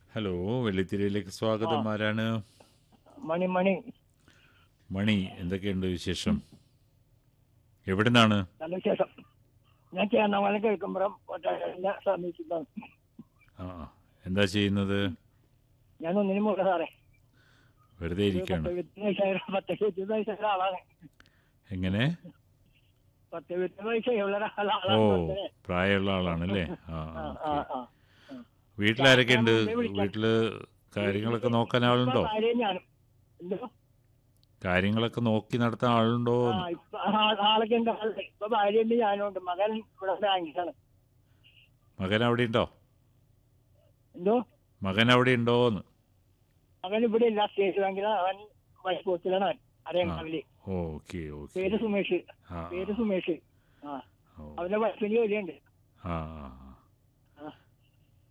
Hello വെള്ളിത്തിരയിലേക്ക് സ്വാഗതം ആരാണ് മണി മണി മണി എന്തൊക്കെയുണ്ട് വിശേഷം എവിടുന്നാണ് നല്ല വിശേഷം ഞാൻ ചേർന്നമല കേൾക്കുമ്പോഴും ഒറ്റ സമീപിച്ചതാണ് ആ ആ. എന്താ ചെയ്യുന്നത് ഞാൻ ഒന്നിനും പോകില്ല സാറേ വെറുതെ ഒരു ഇരിക്കുകയാണ് പത്ത് ഇരുപത്തി വയസ്സായ പത്ത് ഇരുപത്തി വയസ്സായ ആളാണ് എങ്ങനെ പത്ത് ഇരുപത്തി വയസ്സായുള്ള ഓ ആളാണ് പത്തേ. പ്രായമുള്ള ആളാണല്ലേ ആ ആ, ആ, ആ, ഓക്കേ. ആ. വീട്ടിലാരൊക്കെ ഉണ്ട് ഞാൻ മുമ്പേ വിളിക്കാം. വീട്ടില് കാര്യങ്ങളൊക്കെ നോക്കാൻ ആളുണ്ടോ ഇപ്പൊ ഭാര്യയും ഞാനും എന്തോ കാര്യങ്ങളൊക്കെ നോക്കി നടത്താൻ ആളുണ്ടോ ആ ഇപ്പൊ ആ- ആളൊക്കെ ഉണ്ട് ആളുണ്ട് ഇപ്പൊ ഭാര്യയുണ്ട് ഞാനും ഉണ്ട് മകൻ ഇവിടെ ബാങ്കിലാണ് മകൻ അവിടെ ഉണ്ടോ എന്തോ മകൻ അവിടെ ഉണ്ടോന്ന് മകൻ ഇവിടെ ഇല്ല സ്റ്റേറ്റ് ബാങ്കിലാണ് അവൻ വൈക്കോത്തിലാണ് അവൻ അറിയാവില്ലേ ഓക്കെ ഓക്കെ പേര് സുമേഷ് ആ പേര് സുമേഷ് ആ ഓ, അവന്റെ വൈഫിന് ജോലിയുണ്ട് ആ ആ